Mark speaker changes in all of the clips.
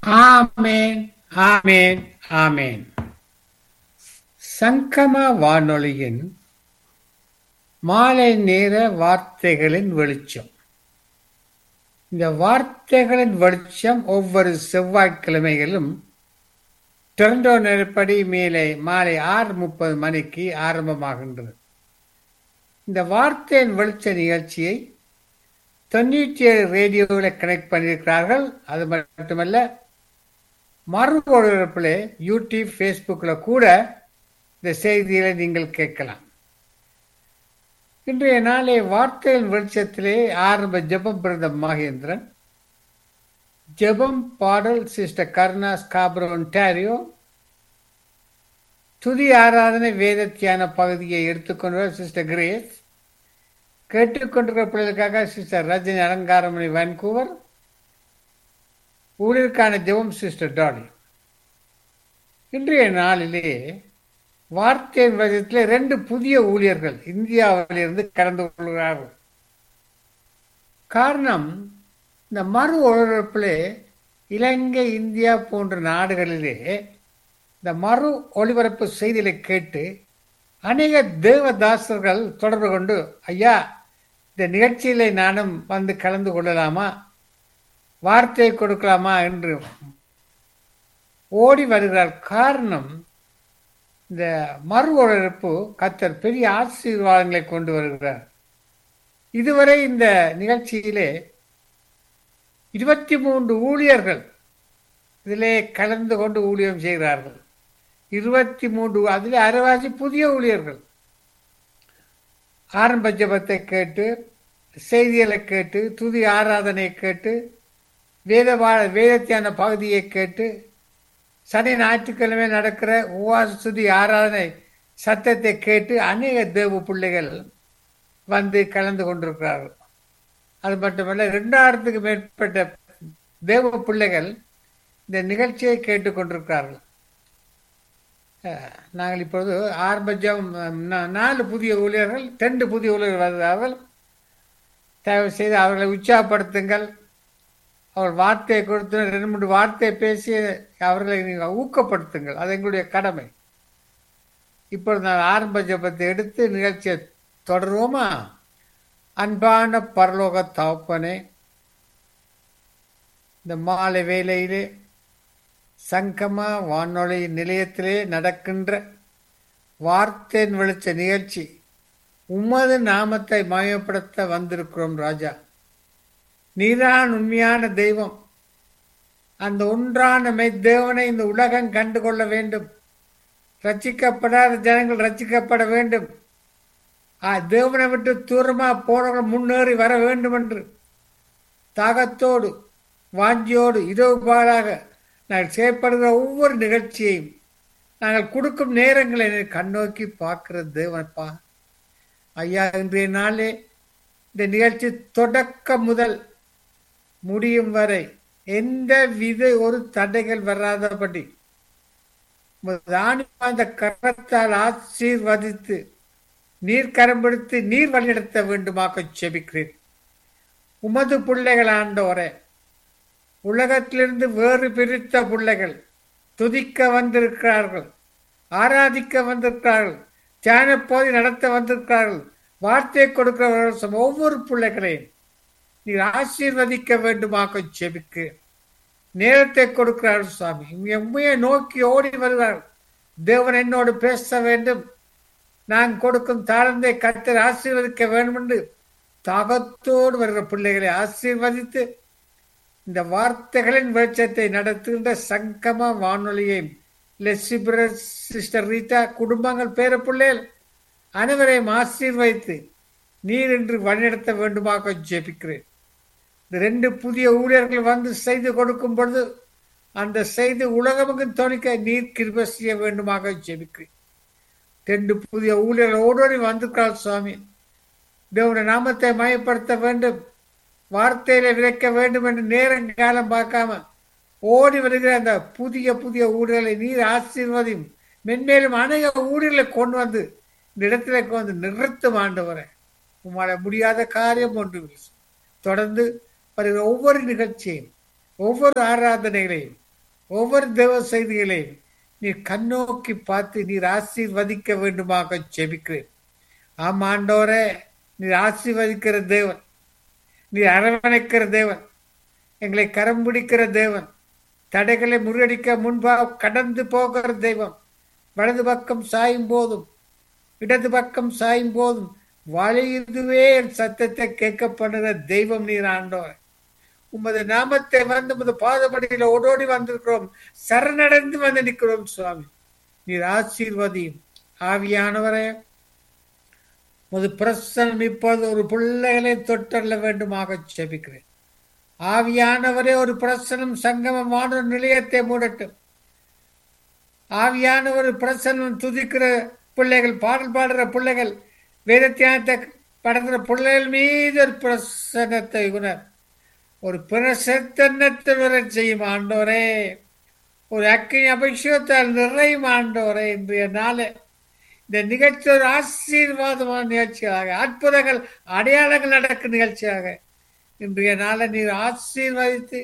Speaker 1: ஆமேன் ஆமேன் ஆமேன் சங்கம வானொலியின் மாலை நேர வார்த்தைகளின் வெளிச்சம் இந்த வார்த்தைகளின் வெளிச்சம் ஒவ்வொரு செவ்வாய்க்கிழமைகளிலும் டொரண்டோ நேரப்படி மேலே மாலை ஆறு முப்பது மணிக்கு ஆரம்பமாகின்றது இந்த வார்த்தையின் வெளிச்ச நிகழ்ச்சியை தொண்ணூற்றி ஏழு ரேடியோவில் கனெக்ட் பண்ணியிருக்கிறார்கள் அது மட்டுமல்ல மறு ஒளிபரப்பில் யூடியூப் ஃபேஸ்புக்கில் கூட இந்த செய்திகளை நீங்கள் கேட்கலாம் இன்றைய நாளே வார்த்தையின் வெளிச்சத்திலே ஆரம்ப ஜெபம் பிறந்த மகேந்திரன் ஜெபம் பாடல் சிஸ்டர் கருணா ஸ்காபரோ ஒன்டாரியோ துதி ஆராதனை வேத தியான பகுதியை எடுத்துக்கொண்டு சிஸ்டர் கிரேஸ் கேட்டுக்கொண்டிருக்கிற பிள்ளைகளுக்காக சிஸ்டர் ரஜினி அலங்காரமணி வான்கூவர் ஊழியருக்கான ஜெபம் சிஸ்டர் டாலி இன்றைய நாளிலே வார்த்தையின் வயதில் ரெண்டு புதிய ஊழியர்கள் இந்தியாவிலிருந்து கலந்து கொள்கிறார்கள் காரணம் இந்த மறு ஒளிபரப்பிலே இலங்கை இந்தியா போன்ற நாடுகளிலே இந்த மறு ஒளிபரப்பு செய்திகளை கேட்டு அநேக தேவதாசர்கள் தொடர்பு கொண்டு ஐயா இந்த நிகழ்ச்சியில நானும் வந்து கலந்து கொள்ளலாமா வார்த்தையை கொடுக்கலாமா என்று ஓடி வருகிறார் காரணம் இந்த மறு ஒழிப்பு கத்தர் பெரிய ஆசீர்வாதங்களை கொண்டு வருகிறார் இதுவரை இந்த நிகழ்ச்சியிலே இருபத்தி மூன்று ஊழியர்கள் இதிலே கலந்து கொண்டு ஊழியம் செய்கிறார்கள் இருபத்தி மூன்று அதில் அரைவாசி புதிய ஊழியர்கள் ஆரம்ப ஜபத்தை கேட்டு செய்திகளை கேட்டு துதி ஆராதனை கேட்டு வேத வேதத்தியான பகுதியை கேட்டு சனி ஞாயிற்றுக்கிழமை நடக்கிற உவாச துதி ஆராதனை சத்தத்தை கேட்டு அநேக தேவ பிள்ளைகள் வந்து கலந்து கொண்டிருக்கிறார்கள் அது மட்டுமல்ல ரெண்டாயிரத்துக்கு மேற்பட்ட தேவ பிள்ளைகள் இந்த நிகழ்ச்சியை கேட்டுக்கொண்டிருக்கிறார்கள் நாங்கள் இப்பொழுது ஆரம்பம் நாலு புதிய ஊழியர்கள் ரெண்டு புதிய ஊழியர்கள் வருகிறார்கள் தயவு செய்து அவர்களை உற்சாகப்படுத்துங்கள் அவர் வார்த்தையை கொடுத்து ரெண்டு மூன்று வார்த்தையை பேசி அவர்களை நீங்கள் ஊக்கப்படுத்துங்கள் அது எங்களுடைய கடமை இப்பொழுது நான் ஆரம்ப ஜபத்தை எடுத்து நிகழ்ச்சியை தொடருவோமா அன்பான பரலோக தவப்பனே இந்த மாலை வேலையிலே சங்கமா வானொலி நிலையத்திலே நடக்கின்ற வார்த்தையின் வெளிச்ச நிகழ்ச்சி உமது நாமத்தை மயப்படுத்த வந்திருக்கிறோம் ராஜா நீதான் உண்மையான தெய்வம் அந்த ஒன்றான மெய்தேவனை இந்த உலகம் கண்டு கொள்ள வேண்டும் ரச்சிக்கப்படாத ஜனங்கள் ரச்சிக்கப்பட வேண்டும் தேவனை விட்டு தூரமா போனவர்கள் முன்னேறி வர வேண்டும் என்று தாகத்தோடு வாஞ்சியோடு இரவுபாலாக நாங்கள் செயற்படுகிற ஒவ்வொரு நிகழ்ச்சியையும் நாங்கள் கொடுக்கும் நேரங்களை கண்ணோக்கி பார்க்கிற தேவனப்பா ஐயா இன்றைய நாளே இந்த நிகழ்ச்சி தொடக்க முதல் முடியும் வரை எந்த வித ஒரு தடைகள் வராதபடி அந்த கரத்தால் ஆசீர்வதித்து நீர் கரம்பிடித்து நீர் வழிநடத்த வேண்டுமாக செபிக்கிறேன் உமது பிள்ளைகள் ஆண்டோரே உலகத்திலிருந்து வேறு பிரித்த பிள்ளைகள் துதிக்க வந்திருக்கிறார்கள் ஆராதிக்க வந்திருக்கிறார்கள் தியான போதை நடத்த வந்திருக்கிறார்கள் வார்த்தை கொடுக்கிறவர்கள் ஒவ்வொரு பிள்ளைகளையும் நீர் ஆசீர்வதிக்க வேண்டுமாக செபிக்கு நேரத்தை கொடுக்கிறார்கள் சுவாமி உண்மையை நோக்கி ஓடி வருவார்கள் தேவன் என்னோடு பேச வேண்டும் நான் கொடுக்கும் தாழ்ந்தை கத்தர் ஆசீர்வதிக்க வேண்டும் என்று தாகத்தோடு வருகிற பிள்ளைகளை ஆசீர்வதித்து இந்த வார்த்தைகளின் வெளிச்சத்தை நடத்துகின்ற சங்கம வானொலியை லெசிபிரஸ் சிஸ்டர் ரீட்டா குடும்பங்கள் பேர பிள்ளைகள் அனைவரையும் ஆசீர்வதித்து நீர் என்று வழிநடத்த வேண்டுமாக ஜெபிக்கிறேன் இந்த ரெண்டு புதிய ஊழியர்கள் வந்து செய்து கொடுக்கும் பொழுது அந்த செய்தி உலகமுக்கு தொழிக்க நீர் கிருப செய்ய வேண்டுமாக ஜெபிக்கிறேன் ரெண்டு புதிய ஊழியர்கள் ஓடோடி வந்திருக்கிறார் சுவாமி தேவனுடைய நாமத்தை மயப்படுத்த வேண்டும் வார்த்தையில விதைக்க வேண்டும் என்று நேரம் காலம் பார்க்காம ஓடி வருகிற அந்த புதிய புதிய ஊழியர்களை நீர் ஆசீர்வதியும் மென்மேலும் அநேக ஊழியர்களை கொண்டு வந்து இந்த இடத்துல வந்து நிறுத்தும் ஆண்டவரை உமால முடியாத காரியம் ஒன்று தொடர்ந்து வருகிற ஒவ்வொரு நிகழ்ச்சியும் ஒவ்வொரு ஆராதனைகளையும் ஒவ்வொரு தேவ செய்திகளையும் நீர் கண்ணோக்கி பார்த்து நீர் ஆசீர்வதிக்க வேண்டுமாக ஜெபிக்கிறேன் ஆமா ஆண்டவரே நீர் ஆசீர்வதிக்கிற தேவன் நீர் அரவணைக்கிற தேவன் எங்களை கரம் பிடிக்கிற தேவன் தடைகளை முறியடிக்க முன்பாக கடந்து போகிற தெய்வம் வலது பக்கம் சாயும் போதும் இடது பக்கம் சாயும் போதும் வழியுதுவே என் சத்தத்தை கேட்கப்படுகிற தெய்வம் நீர் ஆண்டவர் உமது நாமத்தை வந்து உமது பாதப்படியில ஓடோடி வந்திருக்கிறோம் சரணடைந்து வந்து நிற்கிறோம் சுவாமி நீர் ஆசீர்வதியும் ஆவியானவரே உமது பிரசனம் இப்போது ஒரு பிள்ளைகளை தொட்டல்ல வேண்டுமாக செபிக்கிறேன் ஆவியானவரே ஒரு பிரசனம் சங்கமமான ஒரு நிலையத்தை மூடட்டும் ஆவியான ஒரு பிரசனம் துதிக்கிற பிள்ளைகள் பாடல் பாடுற பிள்ளைகள் வேதத்தியானத்தை படுகிற பிள்ளைகள் மீது ஒரு பிரசனத்தை உணர் ஒரு பிரசத்தனத்தை வர செய்யும் ஆண்டோரே ஒரு அக்கினி அபிஷேகத்தால் நிறையும் ஆண்டோரே இன்றைய நாளே இந்த நிகழ்ச்சி ஒரு ஆசீர்வாதமான நிகழ்ச்சியாக அற்புதங்கள் அடையாளங்கள் நடக்கும் நிகழ்ச்சியாக இன்றைய நாளை நீர் ஆசீர்வதித்து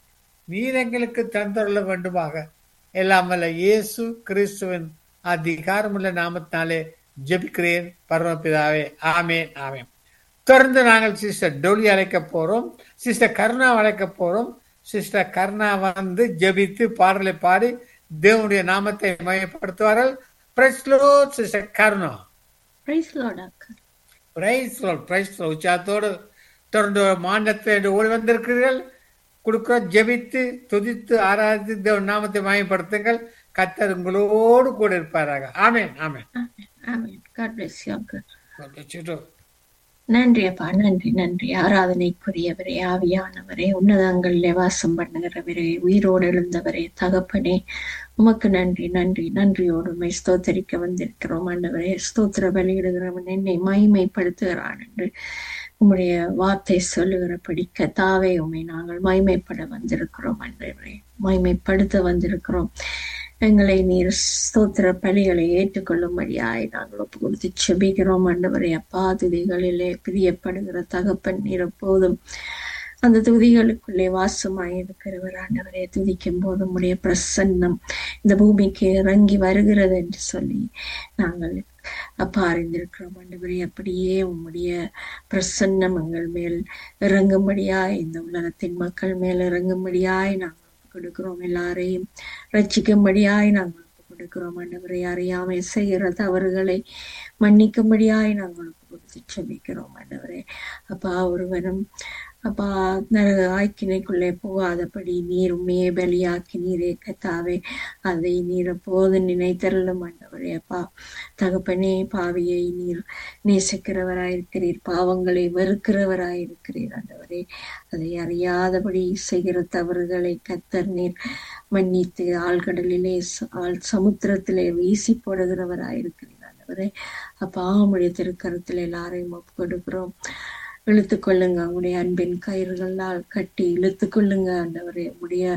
Speaker 1: நீர் எங்களுக்கு தந்துள்ள வேண்டுமாக எல்லாம் வல்ல இயேசு கிறிஸ்துவின் அதிகாரமுள்ள நாமத்தினாலே ஜெபிக்கிறேன் பரமபிதாவே ஆமேன் ஆமேன் தொடர்ந்து நாங்கள் சிஸ்டர் டோலி அழைக்க போறோம் சிஸ்டர் கருணா அழைக்க போறோம் சிஸ்டர் கருணா வந்து ஜெபித்து பாடலை பாடி தேவனுடைய நாமத்தை மையப்படுத்துவார்கள் பிரைஸ்லோ சிஸ்டர் கருணா
Speaker 2: பிரைஸ் லார்ட் அக்கா
Speaker 1: பிரைஸ் பிரைஸ் உச்சாத்தோடு தொடர்ந்து மாநிலத்தில் ஓடி வந்திருக்கிறீர்கள் கொடுக்கிறோம் ஜெபித்து துதித்து ஆராதித்து தேவன் நாமத்தை மயப்படுத்துங்கள் கத்தர் உங்களோடு கூட இருப்பாராக ஆமேன் ஆமேன்
Speaker 2: ஆமென் காட் பிளஸ் யூ அக்கா
Speaker 1: God bless you too.
Speaker 2: நன்றி அப்பா நன்றி நன்றி ஆராதனைக்குரியவரே ஆவியானவரே உன்னதங்களிலே வாசம் பண்ணுகிறவரே உயிரோடு எழுந்தவரே தகப்பனே உமக்கு நன்றி நன்றி நன்றியோடு உம்மை ஸ்தோத்தரிக்க வந்திருக்கிறோம் ஆண்டவரே ஸ்தோத்திர பலியிடுகிறவன் என்னை மகிமைப்படுத்துகிறான் என்று உம்முடைய வார்த்தை சொல்லுகிறபடி கத்தாவே உம்மை நாங்கள் மகிமைப்பட வந்திருக்கிறோம் ஆண்டவரே மகிமைப்படுத்த வந்திருக்கிறோம் எங்களை நீர் ஸ்தோத்திர பலிகளை ஏற்றுக்கொள்ளும்படியாய் நாங்கள் ஒப்பு கொடுத்து செபிக்கிறோம் ஆண்டவரே அப்பா துதிகளிலே பிரியப்படுகிற தகப்பன் நீர் எப்போதும் அந்த துதிகளுக்குள்ளே வாசமாய் இருக்கிறவர் ஆண்டவரே துதிக்கும் போது உம்முடைய பிரசன்னம் இந்த பூமிக்கு இறங்கி வருகிறது என்று சொல்லி நாங்கள் அப்பா அறிந்திருக்கிறோம் ஆண்டவரே அப்படியே உம்முடைய பிரசன்னம் எங்கள் மேல் இறங்கும்படியாய் இந்த உலகத்தின் மக்கள் மேல் இறங்கும்படியாய் நாங்கள் ஒப்புக் கொடுக்கிறோம் எல்லாரையும் ரட்சிக்கும்படியாய் நாங்கள் ஒப்புக் கொடுக்கிறோம் ஆண்டவரை அறியாமை செய்கிற தவறுகளை மன்னிக்கும்படியாய் நாங்கள் ஒப்புக் கொடுத்து செபிக்கிறோம் ஆண்டவரே அப்பா ஒருவனும் அப்பா நரக ஆக்கினைக்குள்ளே போகாதபடி நீர் உண்மையை பலியாக்கி நீரே கத்தாவே அதை நீர் அப்போது நினைத்தருளும் ஆண்டவரே அப்பா தகப்பனே பாவியை நீர் நேசிக்கிறவராயிருக்கிறீர் பாவங்களை வெறுக்கிறவராயிருக்கிறீர் ஆண்டவரே அதை அறியாதபடி செய்கிற தவறுகளை கத்தர் நீர் மன்னித்து ஆழ்கடலிலே ச- ஆழ் சமுத்திரத்திலே வீசி போடுகிறவராயிருக்கிறீர் ஆண்டவரே அப்பா உம்முடைய திருக்கரத்தில் எல்லாரையும் ஒப்பு கொடுக்கிறோம் இழுத்து கொள்ளுங்க உங்களுடைய அன்பின் கயிறுகளால் கட்டி இழுத்து கொள்ளுங்க ஆண்டவரே உடைய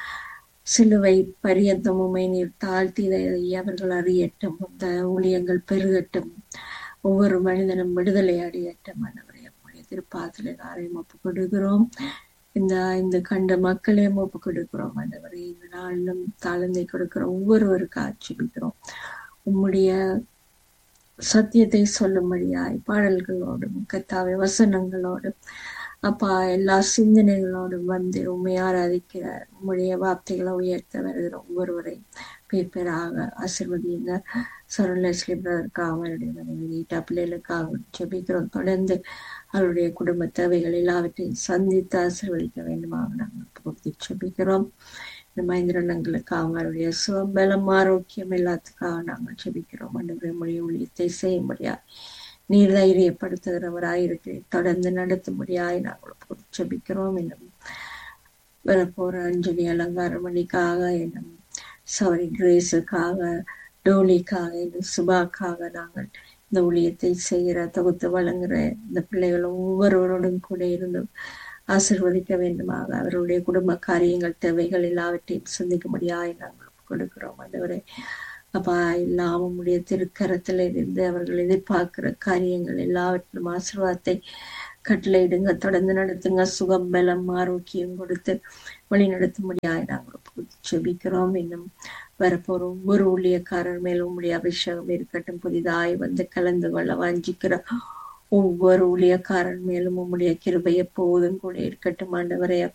Speaker 2: சிலுவை பரியந்தமுமை நீர் தாழ்த்தி இதை அவர்கள் அறியட்டும் அந்த ஊழியங்கள் பெருகட்டும் ஒவ்வொரு மனிதனும் விடுதலை அடையட்டும் ஆண்டவரே உடைய திருப்பாத்தில் எல்லாரையும் ஒப்பு கொடுக்கிறோம் இந்த இந்த கண்ட மக்களையும் ஒப்பு கொடுக்கிறோம் ஆண்டவரே இந்த நாளிலும் தாழ்ந்தை கொடுக்கிறோம் ஒவ்வொருவருக்கு ஆட்சிபிக்கிறோம் உம்முடைய சத்தியத்தை சொல்லும்படியாய் பாடல்களோடும் கத்தாவை வசனங்களோடும் அப்பா எல்லா சிந்தனைகளோடும் வந்து உண்மை ஆராதிக்கிற உம்முடைய வார்த்தைகளை உயர்த்த வருகிற ஒவ்வொருவரையும் பேர் பேராக ஆசிர்வதிங்க சரண்லஸ்லி பிரதருக்காக அவருடைய மனைவி பிள்ளைகளுக்காக ஜெபிக்கிறோம் தொடர்ந்து அவருடைய குடும்ப தேவைகள் எல்லாவற்றையும் சந்தித்து ஆசீர்வதிக்க வேண்டுமாக நாங்கள் கொடுத்து ஜெபிக்கிறோம் இந்த மகேந்திரனங்களுக்காக அவருடைய சுபலம் ஆரோக்கியம் எல்லாத்துக்காக நாங்கள் ஜெபிக்கிறோம் ஆண்டவரே மொழி ஊழியத்தை செய்யும்படியா நீர் தைரியப்படுத்துகிறவராயிருக்கிறேன் தொடர்ந்து நடத்தும்படியாய் நாங்கள் கொடுத்து ஜெபிக்கிறோம் இன்னும் வரப்போற அஞ்சலி அலங்காரமணிக்காக இன்னும் சவரி கிரேஸுக்காக டோலிக்காக இன்னும் சுபாக்காக நாங்கள் இந்த ஊழியத்தை செய்கிற தொகுத்து வழங்குற இந்த பிள்ளைகள் ஒவ்வொருவரோடும் கூட இருந்து ஆசிர்வதிக்க வேண்டுமாக அவருடைய குடும்ப காரியங்கள் தேவைகள் எல்லாவற்றையும் சந்திக்கும்படியாய் நாங்கள் கொடுக்கிறோம் ஆண்டவரே அப்பா எல்லாம் உம்முடைய திருக்கரத்துல இருந்து அவர்கள் எதிர்பார்க்கிற காரியங்கள் எல்லாவற்றிலும் ஆசீர்வாதத்தை கட்டளையிடுங்க தொடர்ந்து நடத்துங்க சுகம் பலம் ஆரோக்கியம் கொடுத்து வழி நடத்தும்படியாய் நாங்கள் செபிக்கிறோம் இன்னும் வரப்போறோம் ஒரு ஊழியக்காரர் மேல் உம்முடைய அபிஷேகம் இருக்கட்டும் புதிதாய் வந்து கலந்து கொள்ள வாஞ்சிக்கிற ஒவ்வொரு ஊழியக்காரன் மேலும் உம்முடைய கிருபை எப்போதும் கூட இருக்கட்டும் ஆண்டவரே